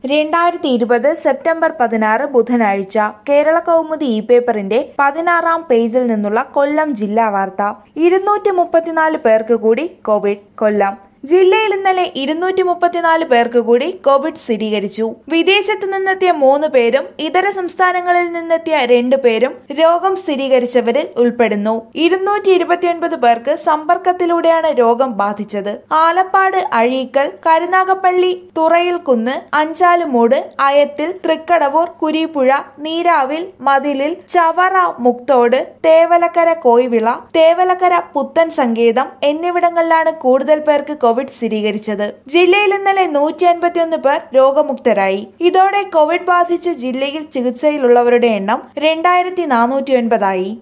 രണ്ടായിരത്തി ഇരുപത് സെപ്റ്റംബർ പതിനാറ് ബുധനാഴ്ച കേരള കൗമുദി ഇ പേപ്പറിന്റെ പതിനാറാം പേജിൽ നിന്നുള്ള കൊല്ലം ജില്ലാ വാർത്ത ഇരുന്നൂറ്റി മുപ്പത്തിനാല് പേർക്ക് കൂടി കോവിഡ് കൊല്ലം ജില്ലയിൽ ഇന്നലെ ഇരുന്നൂറ്റി മുപ്പത്തിനാല് പേർക്ക് കൂടി കോവിഡ് സ്ഥിരീകരിച്ചു വിദേശത്ത് നിന്നെത്തിയ മൂന്ന് പേരും ഇതര സംസ്ഥാനങ്ങളിൽ നിന്നെത്തിയ രണ്ടു പേരും രോഗം സ്ഥിരീകരിച്ചവരിൽ ഉൾപ്പെടുന്നു ഇരുന്നൂറ്റി ഇരുപത്തിയൊൻപത് പേർക്ക് സമ്പർക്കത്തിലൂടെയാണ് രോഗം ബാധിച്ചത് ആലപ്പാട് അഴീക്കൽ കരുനാഗപ്പള്ളി തുറയിൽക്കുന്ന് അഞ്ചാലുമൂട് അയത്തിൽ തൃക്കടവൂർ കുരീപ്പുഴ നീരാവിൽ മതിലിൽ ചവറ മുക്തോട് തേവലക്കര കോയിവിള തേവലക്കര പുത്തൻ സങ്കേതം എന്നിവിടങ്ങളിലാണ് കൂടുതൽ പേർക്ക് കോവിഡ് സ്ഥിരീകരിച്ചത് ജില്ലയിൽ ഇന്നലെ നൂറ്റി അൻപത്തിയൊന്ന് പേർ രോഗമുക്തരായി ഇതോടെ കോവിഡ് ബാധിച്ച് ജില്ലയിൽ ചികിത്സയിലുള്ളവരുടെ എണ്ണം രണ്ടായിരത്തി നാനൂറ്റി ഒൻപതായി